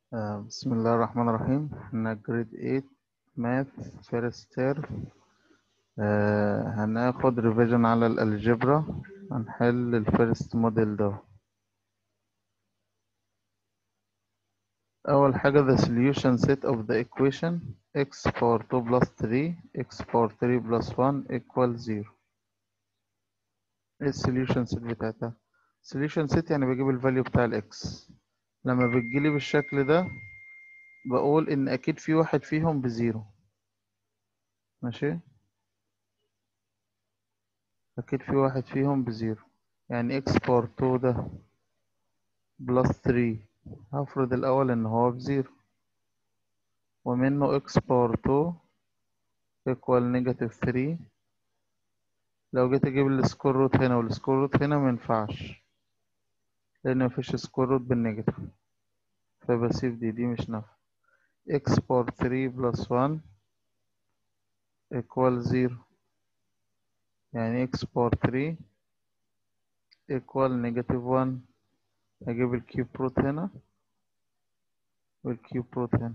آه، بسم الله الرحمن الرحيم احنا جريد 8 ماث فيرست تيرم هناخد ريفيجن على الالجبرا هنحل الفيرست موديل ده أول حاجة the solution set of the equation x power 2 plus 3 x power 3 plus 1 equals 0 ايه السوليوشن سيت بتاعتها solution set يعني بجيب الفاليو بتاع الاكس لما بتجيلي بالشكل ده بقول ان اكيد في واحد فيهم بزيرو ماشي اكيد في واحد فيهم بزيرو يعني x باور 2 ده بلس 3 هفرض الاول ان هو بزيرو ومنه x باور 2 equal نيجاتيف 3 لو جيت اجيب السكور روت هنا والسكور روت هنا مينفعش لان مفيش سكور روت بالنيجاتيف فبسيب دي دي مش نافعة x باور 3 بلس 1 equal 0 يعني x باور 3 equal نيجاتيف 1 هجيب الكيوب روت هنا والكيوب روت هنا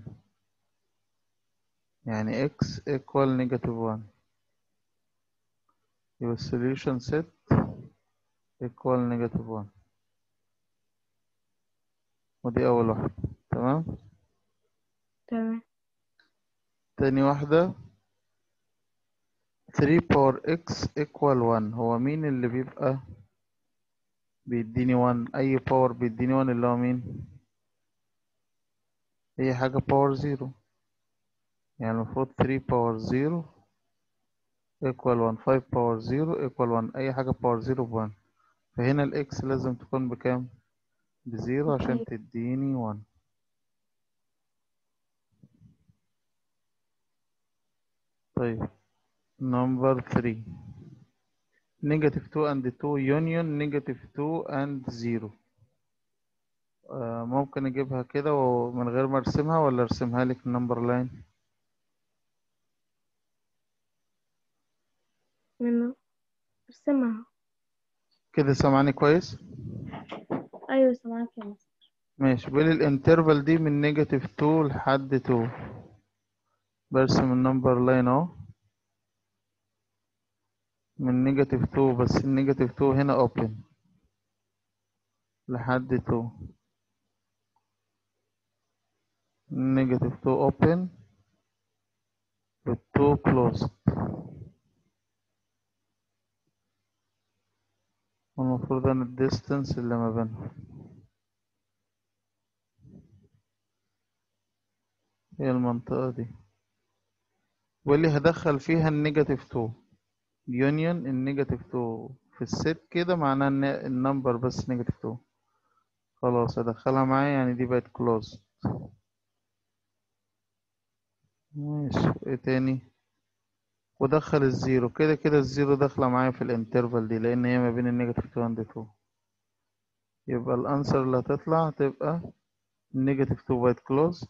يعني x equal نيجاتيف 1 يبقى السوليوشن set equal نيجاتيف 1 ودي أول واحدة تمام تمام تاني واحدة 3 باور x equal 1 هو مين اللي بيبقى بيديني 1 أي باور بيديني 1 اللي هو مين أي حاجة باور 0 يعني المفروض 3 باور 0 equal 1 5 باور 0 equal 1 أي حاجة باور 0 ب 1 فهنا الإكس لازم تكون بكام؟ بزيرو عشان بزيرو. تديني 1 طيب نمبر 3 نيجاتيف 2 and 2 union نيجاتيف 2 and 0 آه ممكن اجيبها كده ومن غير ما ارسمها ولا ارسمها لك النمبر لاين منه ارسمها كده سامعني كويس ايوه سامعاك يا مس ماشي بيقول الانترفال دي من نيجاتيف 2 لحد 2 برسم النمبر لاين اهو من نيجاتيف 2 بس النيجاتيف 2 هنا اوبن لحد 2 نيجاتيف 2 اوبن وال 2 closed والمفروض ان الديستنس اللي ما بينهم هي المنطقة دي واللي هدخل فيها النيجاتيف 2 يونيون النيجاتيف 2 في الست كده معناه ان النمبر بس نيجاتيف 2 خلاص ادخلها معايا يعني دي بقت closed ماشي ايه تاني ودخل الزيرو كده كده الزيرو داخلة معايا في الانترفال دي لان هي ما بين النيجاتيف 2 and 2 يبقى الانسر اللي هتطلع تبقى النيجاتيف 2 بقت closed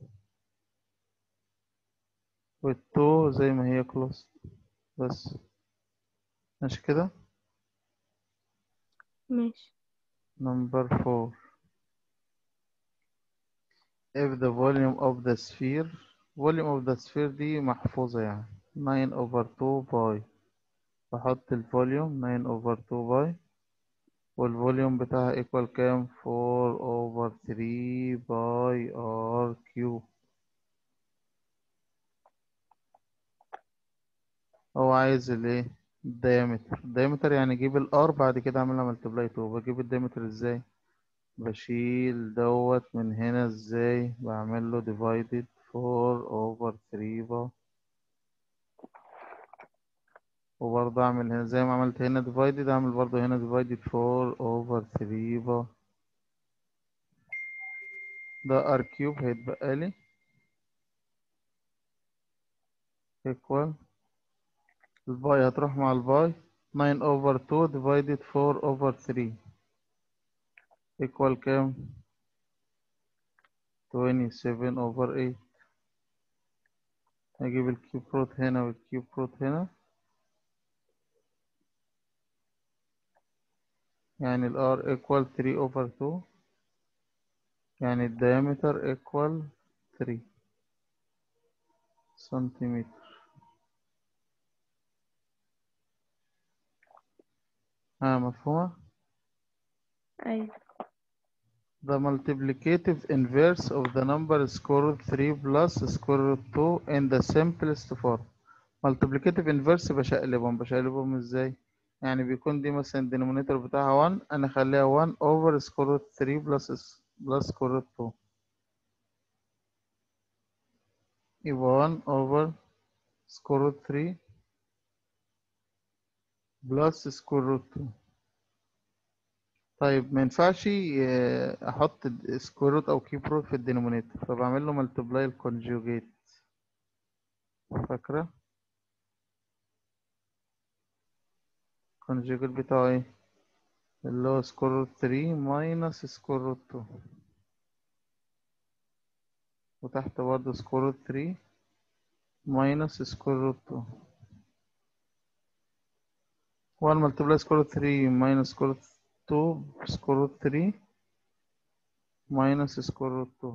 والتو زي ما هي closed بس ماشي كده ماشي number 4 if the volume of the sphere volume of the sphere دي محفوظة يعني 9 over 2 باي بحط الفوليوم 9 over 2 باي والفوليوم بتاعها equal كام 4 over 3 باي r cube هو عايز الايه الدايمتر الدايمتر يعني اجيب الار بعد كده اعملها ملتبلاي 2 بجيب الدايمتر ازاي بشيل دوت من هنا ازاي بعمل له divided 4 over 3 باي وبرضه اعمل هنا زي ما عملت هنا divided اعمل برضه هنا divided 4 over 3 باي ده r cube هيتبقى لي equal الباي هتروح مع الباي 9 over 2 divided 4 over 3 equal كام 27 over 8 هجيب الكيوب روت هنا والكيوب روت هنا يعني ال R equal 3 over 2 يعني الديامتر equal 3 سنتيمتر ها مفهومة؟ أيوة The multiplicative inverse of the number square root 3 plus square root 2 in the simplest form. Multiplicative inverse بشقلبهم بشقلبهم ازاي؟ يعني بيكون دي مثلا denominator بتاعها 1 انا اخليها 1 over square root 3 plus plus square root 2 يبقى 1 over square root 3 plus square root 2 طيب ما ينفعش آه، احط سكوير روت او كيوب روت في الدينومينيتور فبعمل له ملتبلاي الكونجوجيت فاكره الكونجوجيت بتاعه ايه اللي هو سكوير روت 3 ماينس سكوير روت 2 وتحت برضه سكوير روت 3 ماينس سكوير روت 2 1 ملتبلاي سكوير روت 3 ماينس سكوير روت 2 سكوير روت 3 ماينس سكوير روت 2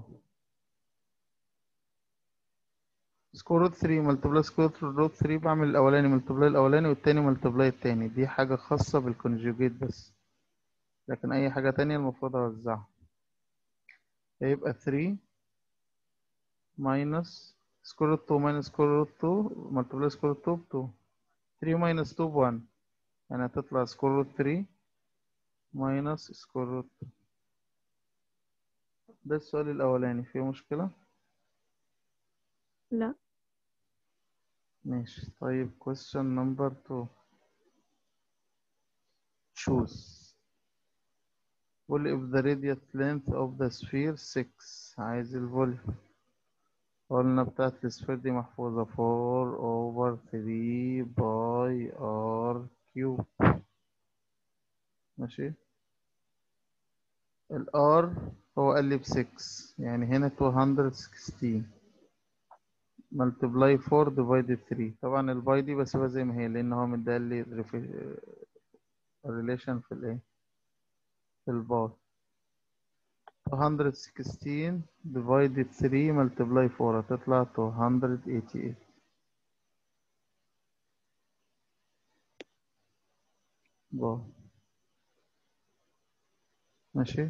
سكوير روت 3 ملتبلاي سكوير روت 3 بعمل الاولاني ملتبلاي الاولاني والتاني ملتبلاي التاني دي حاجة خاصة بالكونجوجيت بس لكن اي حاجة تانية المفروض اوزعها هيبقى 3 ماينس سكوير روت 2 ماينس سكوير روت 2 ملتبلاي سكوير روت 2 ب 2 3 ماينس 2 ب 1 يعني هتطلع سكوير روت 3 ماينس سكوير روت 2 ده السؤال الأولاني فيه مشكلة؟ لا ماشي طيب question number two choose قول if the radius length of the sphere 6 عايز الفوليوم قلنا بتاعت السفير دي محفوظة 4 over 3 باي r cube ماشي ال r هو قال لي ب 6 يعني هنا 216 multiply 4 divided 3 طبعا الباي دي بسيبها زي ما هي لان هو مديها لي relation في الايه في الباي 216 divided 3 multiply 4 هتطلع 288 باي ماشي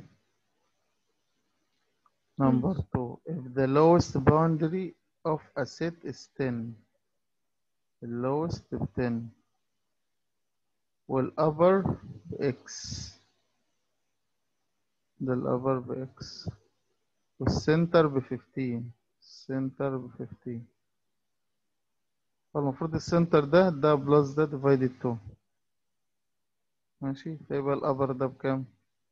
Number two, if the lowest boundary of a set is 10, the lowest ب 10 والupper ب x ده الupper ب x والcenter ب 15 الcenter ب 15 فالمفروض السنتر ده ده بلس ده divided 2 ماشي فيبقى الupper ده بكام؟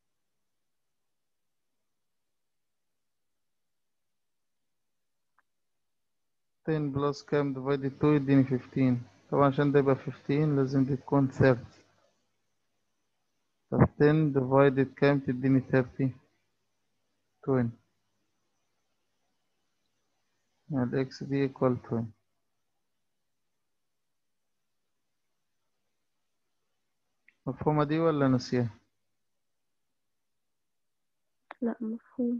10 بلس كام divided 2 يديني 15 طبعا عشان ده يبقى 15 لازم دي تكون 30 طب 10 divided كام تديني 30 20 يعني الاكس دي equal 20 مفهومة دي ولا نسيها؟ لا مفهوم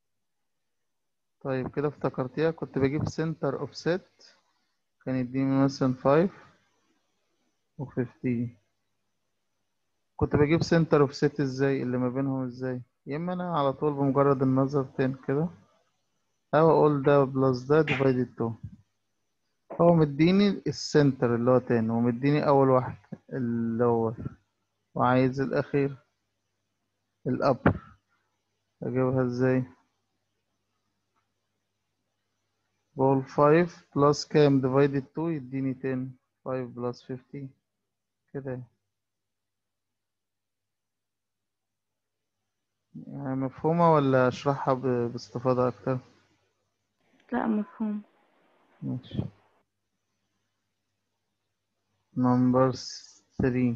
طيب كده افتكرتيها كنت بجيب center of set كان يديني مثلا 5 و 15 كنت بجيب center of set ازاي اللي ما بينهم ازاي يا اما انا على طول بمجرد النظر تاني كده او اقول ده بلس ده divided 2 هو مديني السنتر اللي هو تاني ومديني اول واحد اللي هو وعايز الاخير الابر اجيبها ازاي بقول 5 بلس كام divided 2 يديني 10 5 بلس 15 كده يعني. يعني مفهومة ولا أشرحها ب- باستفاضة أكتر؟ لا مفهوم ماشي number 3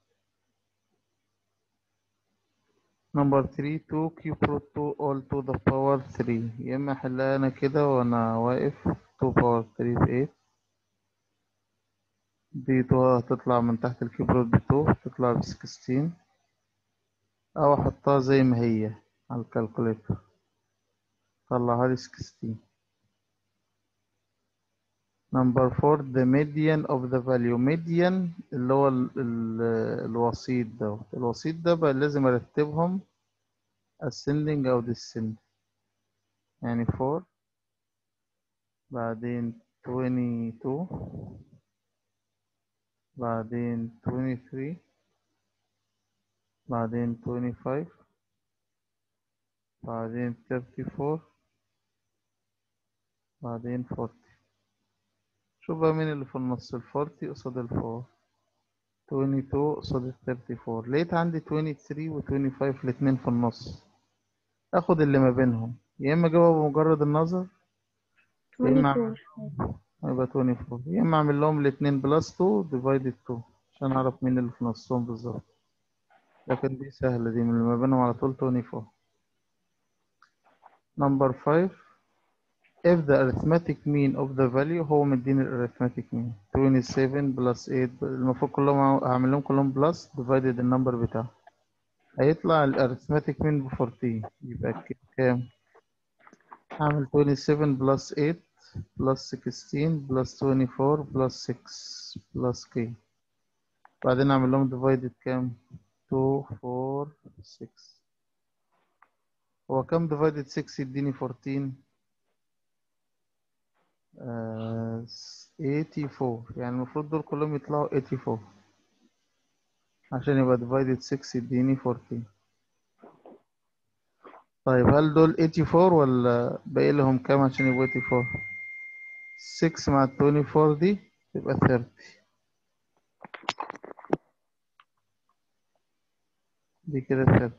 number 3 2 cube root 2 all to the power 3 يا إما أحلها أنا كده وأنا واقف 2 power 3 ب 8 دي 2 هتطلع من تحت الكيوب روت ب 2 تطلع ب 16 أو أحطها زي ما هي على الكالكوليتر طلعها لي 16 نمبر 4 the median of the value median اللي هو ال ال الوسيط ده الوسيط ده بقى لازم ارتبهم ascending او descending يعني 4 بعدين 22 بعدين 23 بعدين 25 بعدين 34 بعدين 40 شوف بقى مين اللي في النص ال 40 قصاد ال 4 22 قصاد ال 34 لقيت عندي 23 و 25 الاتنين في النص اخد اللي ما بينهم يا اما اجيبها بمجرد النظر يا اما 24 يبقى 24 يا اما اعمل لهم الاتنين بلس 2 ديفايدد 2 عشان اعرف مين اللي في نصهم بالظبط لكن دي سهلة دي من اللي ما بينهم على طول 24 نمبر 5 if the arithmetic mean of the value هو مديني ال arithmetic mean 27 plus 8 المفروض كلهم هعمل لهم كلهم plus divided النمبر بتاعه هيطلع ال arithmetic mean ب 14 يبقى ك- كام؟ هعمل 27 plus 8 plus 16 plus 24 plus 6 plus k بعدين اعمل لهم divided كام 2 4 6 هو كام divided 6 يديني 14 آه 84 يعني المفروض دول كلهم يطلعوا 84 عشان يبقى divided 6 يديني 14 طيب هل دول 84 ولا باقي لهم كام عشان يبقوا 84 6 مع ال 24 دي تبقى 30 دي كده 30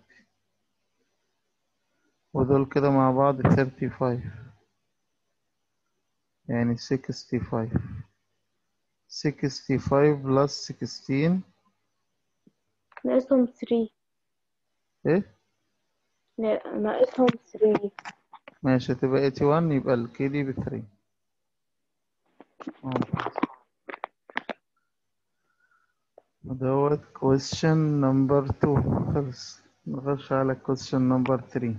ودول كده مع بعض 35 يعني 65 65 plus 16 ناقصهم 3 ايه لا ناقصهم 3 ماشي هتبقى 81 يبقى الكي دي ب 3 ممتاز دوت question number 2 خلص نخش على question number 3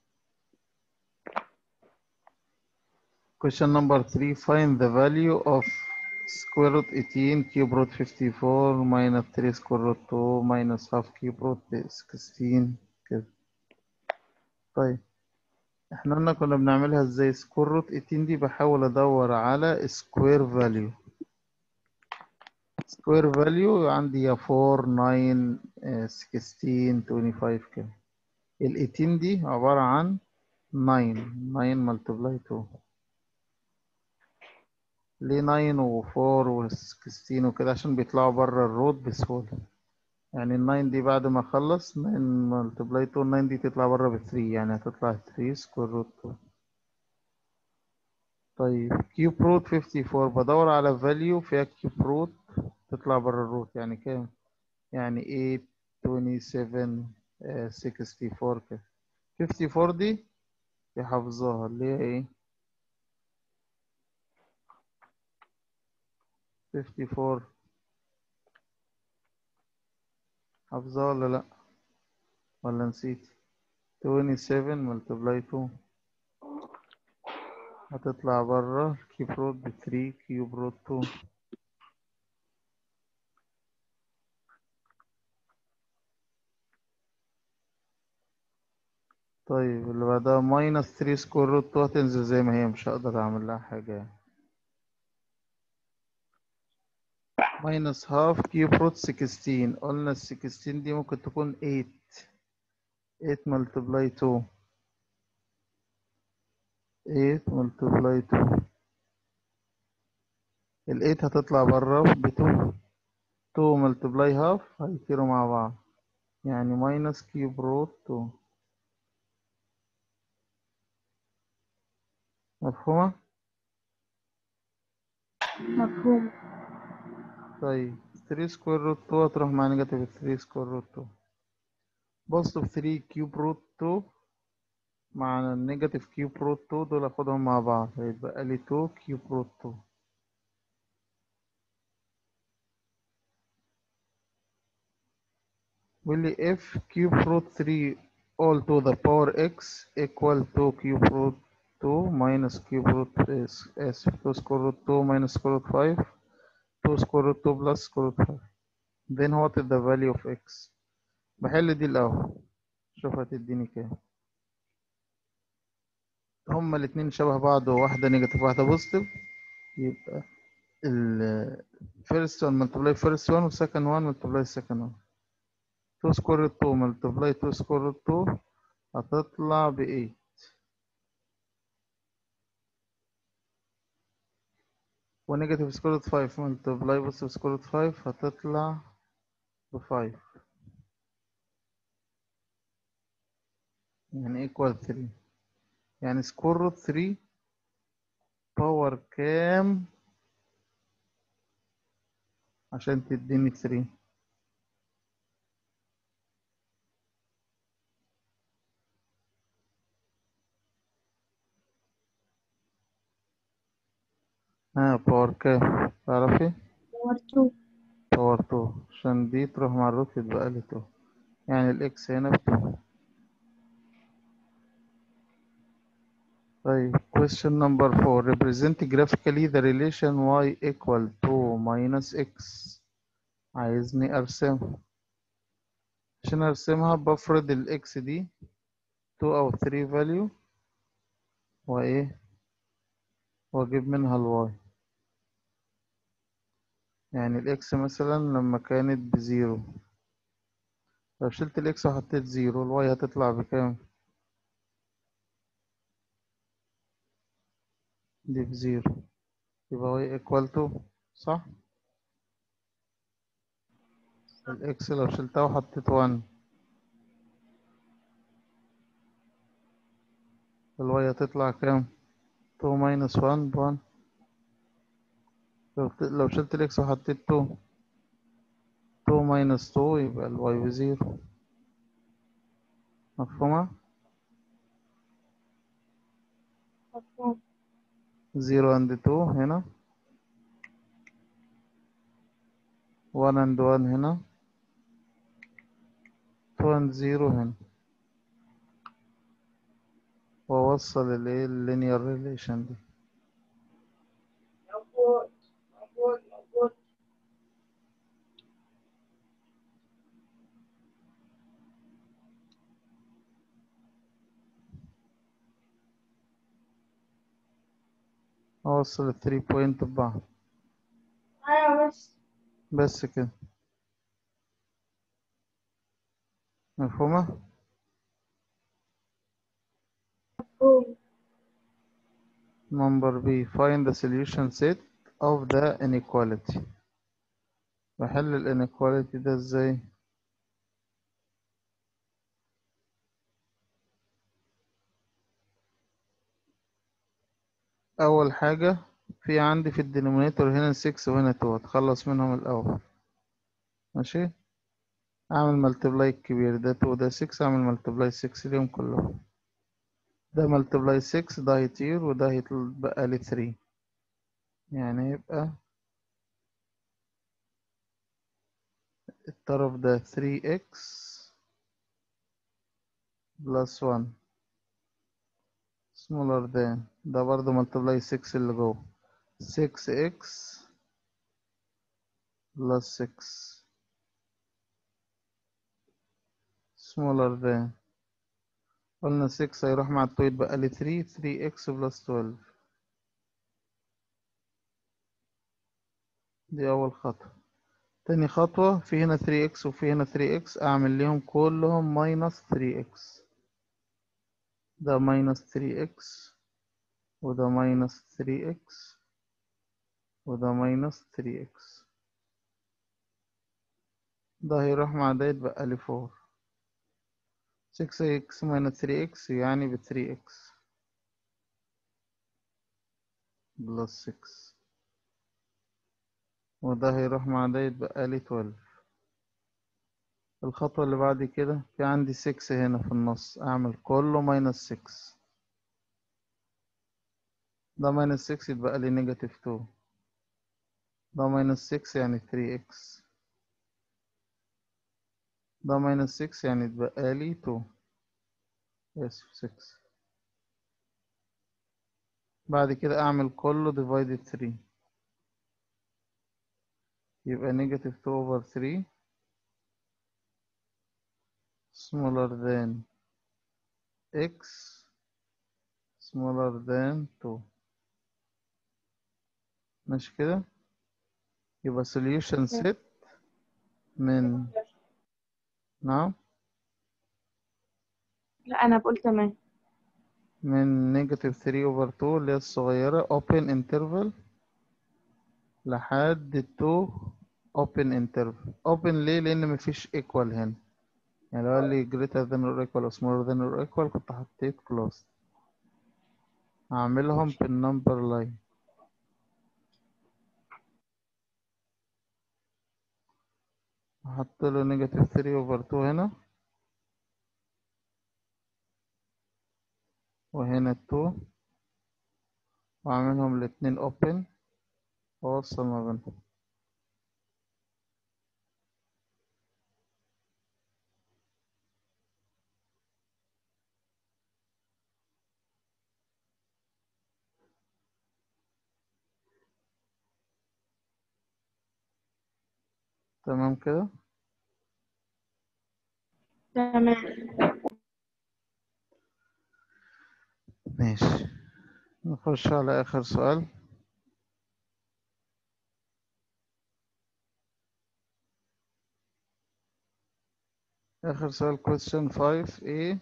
question number 3 find the value of square root 18 cube root 54 minus 3 square root 2 minus half cube root 16 كده طيب احنا قلنا كنا بنعملها ازاي سكوير روت 18 دي بحاول ادور على سكوير فاليو سكوير فاليو عندي يا 4 9 16 25 كده ال 18 دي عبارة عن 9 9 ملتبلاي 2 ليه 9 و 4 و 16 وكده عشان بيطلعوا بره الروت بسهولة يعني ال 9 دي بعد ما اخلص 9 ملتبلاي 2 9 دي تطلع بره ب 3 يعني هتطلع 3 سكوير روت 2 طيب كيوب روت 54 بدور على فاليو فيها كيوب روت تطلع بره الروت يعني كام؟ يعني 8 27 آه، 64 كده 54 دي يحفظوها اللي هي ايه؟ 54 حافظها ولا لأ؟ ولا نسيت؟ 27 ملتبلاي 2 هتطلع بره كيوب روت ب 3 كيوب روت 2 طيب اللي بعدها ماينس 3 سكوير روت 2 هتنزل زي ما هي مش هقدر اعمل لها حاجة يعني ماينس هاف كيوب روت 16 قلنا ال 16 دي ممكن تكون 8 8 ملتبلاي 2 8 ملتبلاي 2 ال 8 هتطلع بره ب 2 2 ملتبلاي هاف هيطيروا مع بعض يعني ماينس كيوب روت 2 مفهومة؟ مفهوم طيب 3 سكوير روت 2 هتروح مع نيجاتيف 3 سكوير روت 2 بوزيتيف 3 كيوب روت 2 مع النيجاتيف كيوب روت 2 دول اخدهم مع بعض هيتبقى لي 2 كيوب روت 2 بيقول لي if cube root 3 all to the power x equal to cube root 2 minus cube root آس- آسف 2 square root 2 minus square root 5 2 square root 2 plus square root 5 then what is the value of x بحل دي الأول شوف هتديني كام هما الاتنين شبه بعض وواحدة نيجاتيف واحدة بوزيتيف يبقى ال first one multiply first one و second one multiply second one 2 square root 2 multiply 2 square root 2 هتطلع ب 8 ونيجاتيف سكوير روت 5 multiply بوزيتيف سكوير روت 5 هتطلع ب 5 يعني equal 3 يعني سكوير روت 3 باور كام عشان تديني 3 ها باور كام تعرفي باور 2 باور 2 عشان دي تروح مع الروت يتبقى لي 2 يعني الاكس هنا ب 2 طيب question number 4 represent graphically the relation y equal 2 minus x عايزني ارسمها عشان ارسمها بفرض الاكس دي 2 او 3 value وايه واجيب منها الواي يعني الاكس مثلا لما كانت بزيرو لو شلت الاكس وحطيت زيرو الواي هتطلع بكام دي بزيرو يبقى واي equal to صح الاكس لو شلتها وحطيت 1 الواي هتطلع كام 2 minus 1 ب 1 لو لو شلت الاكس وحطيت 2 2 minus 2 يبقى الواي بزيرو مفهومة؟ مفهوم 0 and 2 هنا 1 and 1 هنا 2 and 0 هنا وأوصل الايه اللينير ريليشن دي موجود موجود موجود أوصل الثري بوينت ببعض ايوه بس بس كده مفهومة؟ مفهوم Number B find the solution set of the inequality بحل ال inequality ده ازاي؟ أول حاجة في عندي في الدينومينيتور هنا 6 وهنا 2 هتخلص منهم الأول ماشي؟ أعمل ملتبلاي الكبير ده 2 ده 6 أعمل ملتبلاي 6 ليهم كلهم ده ملتبلاي 6 ده هيطير وده هيتبقى لي 3 يعني يبقى الطرف ده 3x plus 1 smaller than ده برضه multiply 6 اللي جوه 6x plus 6 smaller than قلنا 6 هيروح مع ال 2 يتبقى لي 3 3x plus 12 دي أول خطوة تاني خطوة في هنا 3x وفي هنا 3x أعمل ليهم كلهم minus 3x ده minus 3x وده minus 3x وده minus 3x ده هيروح مع ده يتبقى لي 4 6x minus 3x يعني ب 3x plus 6 وده هيروح مع ده يتبقى لي 12 الخطوة اللي بعد كده في عندي 6 هنا في النص أعمل كله minus 6 ده minus 6 يتبقى لي negative 2 ده minus 6 يعني 3x ده minus 6 يعني يتبقى لي 2 آسف 6 بعد كده اعمل كله divided 3 يبقى negative 2 over 3 smaller than x smaller than 2 ماشي كده يبقى solution set من نعم لا انا بقول تمام من negative 3 over 2 اللي هي الصغيرة open interval لحد 2 open interval open ليه؟ لأن مفيش equal هنا يعني لو قال لي greater than or equal or smaller than or equal كنت حطيت close هعملهم بالنمبر لاين هحط له negative 3 over 2 هنا وهنا 2 وأعملهم الاتنين open وأوصل ما بينهم تمام كده تمام ماشي نخش على آخر سؤال آخر سؤال question 5a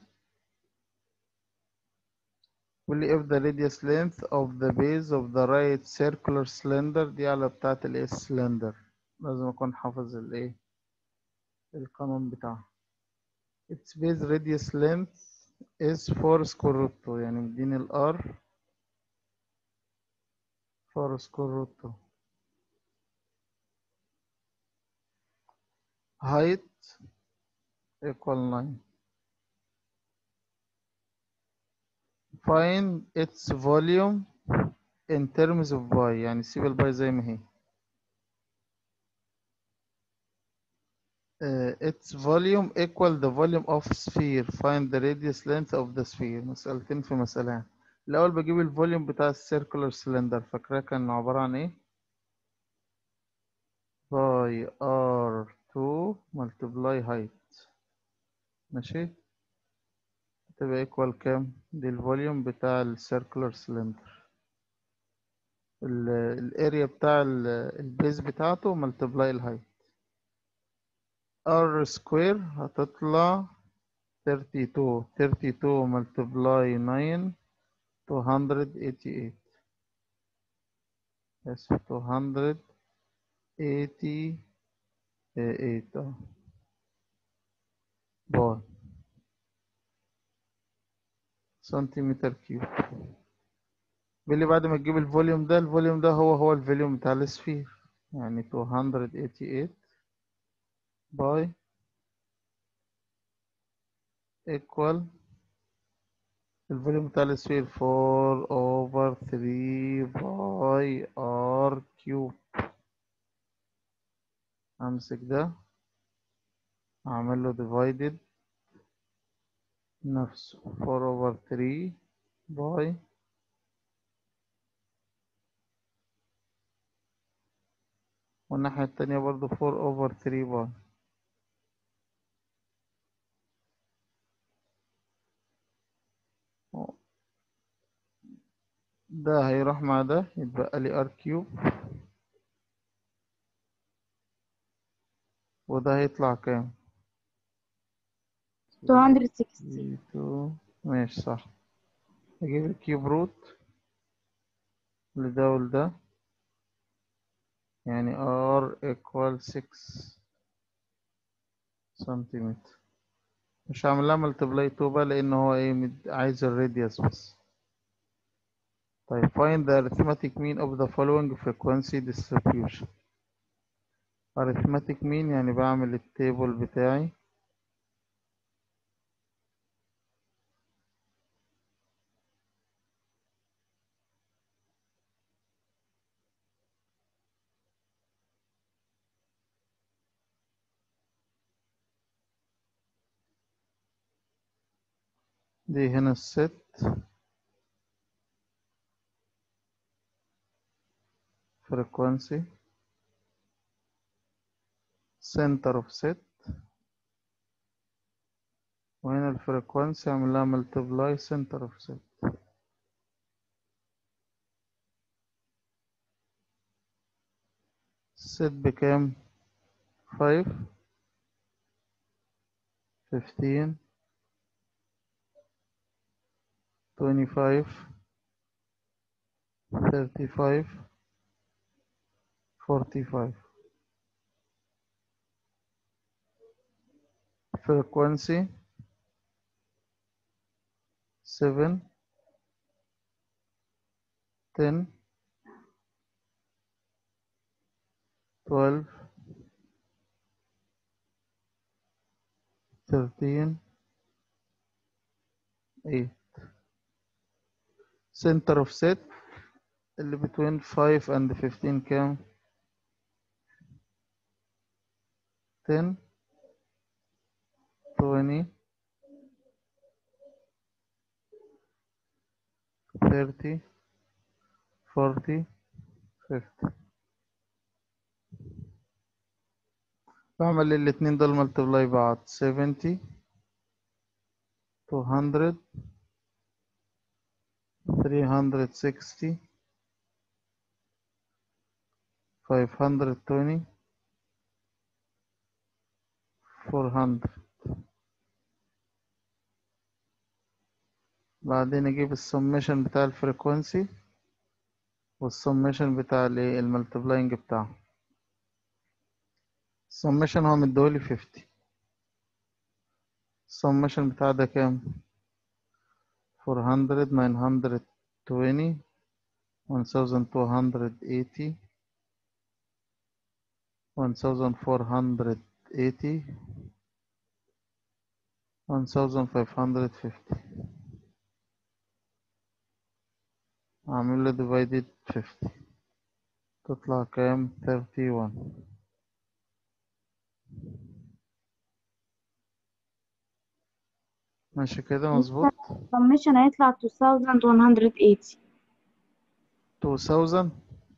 واللي if the radius length of the base of the right circular cylinder دي على بتاعة الايه cylinder لازم أكون حافظ الايه القانون بتاعها its base radius length is 4 square root 2 يعني مديني ال R 4 square root 2 height equal 9 find its volume in terms of pi يعني سيب الباي زي ما هي uh, its volume equal the volume of sphere find the radius length of the sphere مسألتين في مسألة الأول بجيب الفوليوم بتاع السيركولار سلندر فاكراه كان عبارة عن ايه باي R2 multiply height ماشي تبقى equal كام دي الفوليوم بتاع السيركولار سلندر الاريا بتاع البيز بتاعته multiply الهايت R square هتطلع 32 32 multiply 9 288 آسف 288 اه بار سنتيمتر كيوب باللي بعد ما تجيب الفوليوم ده الفوليوم ده هو هو الفوليوم بتاع السفير يعني 288 باي equal الفوليوم بتاع السفير 4 over 3 باي r كيوب امسك ده اعمل له divided نفسه 4 over 3 باي والناحية التانية برضو 4 over 3 باي ده هيروح مع ده يتبقى لي ار كيوب وده هيطلع كام 260 2 ماشي صح اجيب الكيوب روت لده ولده يعني r equal 6 سنتيمتر مش هعمل لها ملتبلاي 2 بقى لان هو ايه مد- عايز الراديوس بس طيب find the arithmetic mean of the following frequency distribution arithmetic mean يعني بعمل التيبل بتاعي دي هنا الست frequency center of set وهنا الفريكوانسي اعمل لها multiply center of set set بكام 5 15 25 35 45 frequency 7 10 12 13 8 center of set اللي between 5 and 15 كام 10 20 30 40 50 بعمل الاتنين دول ملتبلاي بعض 70 200 360 520 400 بعدين اجيب السميشن بتاع الفريكوانسي والسميشن بتاع الايه الملتبلاينج بتاعه السميشن هو مديهولي 50 السميشن بتاع ده كام 400 920 1280 1480 1550 أعمل له divided 50 تطلع كام 31 ماشي كده مظبوط السميشن هيطلع 2180 2000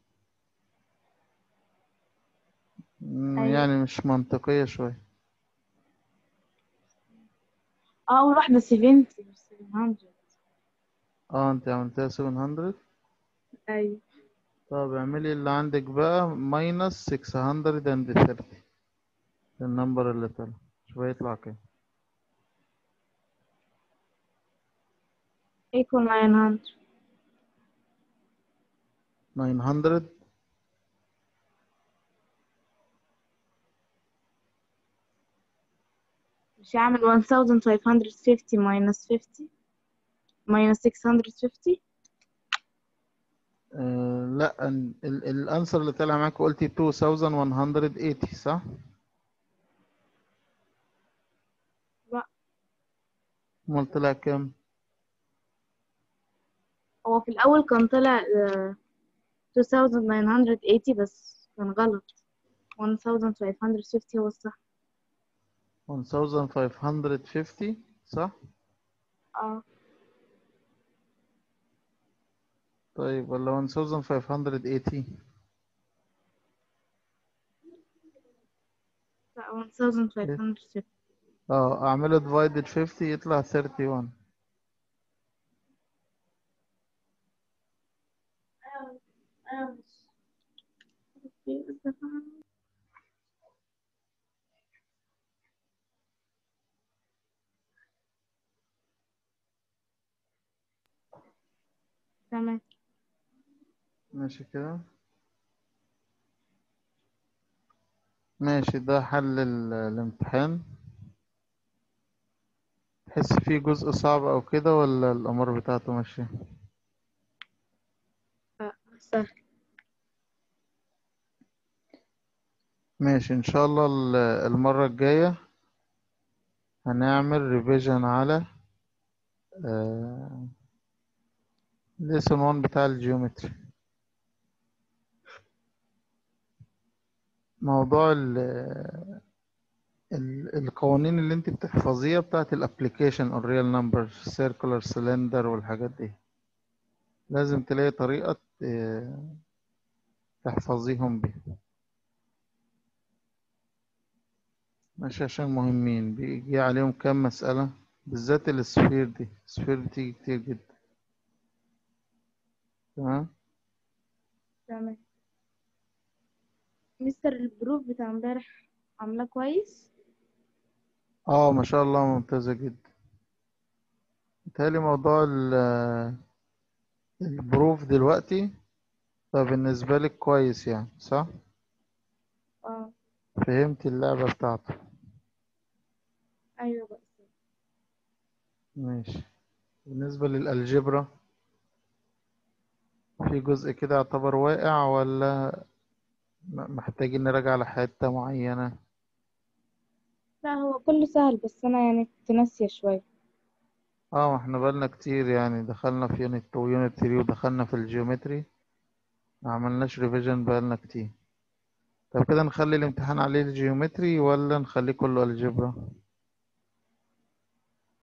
مم، أيوة. يعني مش منطقية شوية اه أول واحدة 70 مش 700 اه انت عملتها 700 أيوة طب اعملي اللي عندك بقى minus 630 النمبر اللي طلع شوف هيطلع كام equal 900 900 مش هعمل 1550 minus 50 minus 650 آه لا ال- ال- الانسر اللي طلع معاك قلتي 2180 صح؟ لا امال طلع كام؟ هو في الأول كان طلع آه، 2980 بس كان غلط 1550 هو الصح 1550 صح؟ اه طيب ولا 1580 لا 1550 اه اعمله divided 50 يطلع 31 تمام ماشي كده ماشي ده حل ال- الامتحان تحس فيه جزء صعب او كده ولا الامور بتاعته ماشية آه، سهل ماشي ان شاء الله ال- المرة الجاية هنعمل ريفيجن على ليسون 1 بتاع الجيومتري موضوع ال ال- القوانين اللي انت بتحفظيها بتاعت الابليكيشن الريال نمبر سيركولار سلندر والحاجات دي لازم تلاقي طريقة ت- تحفظيهم بيه ماشي عشان مهمين بيجي عليهم كام مسألة بالذات السفير دي السفير بتيجي كتير جدا تمام تمام مستر البروف بتاع امبارح عاملاه كويس اه ما شاء الله ممتازة جدا متهيألي موضوع ال- البروف دلوقتي فبالنسبة لك كويس يعني صح؟ اه فهمت اللعبة بتاعته ايوه بقى ماشي بالنسبة للألجبرا في جزء كده يعتبر واقع ولا م- محتاجين نراجع على حتة معينة لا هو كله سهل بس انا يعني كنت ناسية شوية اه ما احنا بقالنا كتير يعني دخلنا في يونت 2 ويونت 3 ودخلنا في الجيومتري ما عملناش ريفيجن بقالنا كتير طب كده نخلي الامتحان عليه الجيومتري ولا نخليه كله الجبرا